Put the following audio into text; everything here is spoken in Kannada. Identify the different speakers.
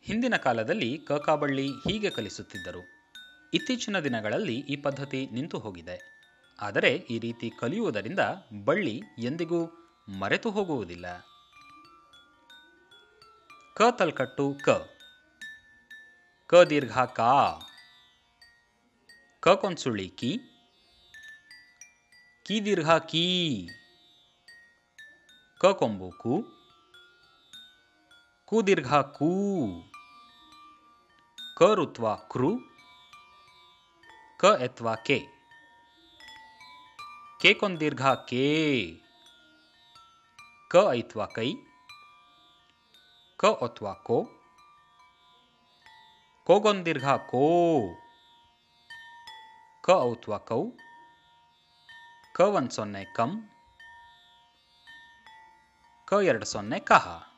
Speaker 1: ಹಿಂದಿನ ಕಾಲದಲ್ಲಿ ಕಕಾಬಳ್ಳಿ ಹೀಗೆ ಕಲಿಸುತ್ತಿದ್ದರು ಇತ್ತೀಚಿನ ದಿನಗಳಲ್ಲಿ ಈ ಪದ್ಧತಿ ನಿಂತು ಹೋಗಿದೆ ಆದರೆ ಈ ರೀತಿ ಕಲಿಯುವುದರಿಂದ ಬಳ್ಳಿ ಎಂದಿಗೂ ಮರೆತು ಹೋಗುವುದಿಲ್ಲ ಕ ತಲ್ಕಟ್ಟು ಕ ಕ ದೀರ್ಘ ಕಾ ಕ ಕೊಂಸುಳಿ ಕಿ ಕಿ ದೀರ್ಘ ಕೀ ಕ ಕೊಂಬು ಕು ಕು ದೀರ್ಘ ಕೂ ಕ ಋತ್ವ ಕೃ ಕ ಎತ್ವ ಕೆ ಕೆ ಕೊಂದೀರ್ಘ ಕೇ ಕ ಐತ್ವ ಕೈ ಕ ಒತ್ವ ಕೋ ಕೋಗೊಂದೀರ್ಘ ಕೋ ಕ ಔತ್ವ ಕೌ ಕ ಒಂದು ಸೊನ್ನೆ ಕಂ ಕ ಎರಡು ಸೊನ್ನೆ ಕಹ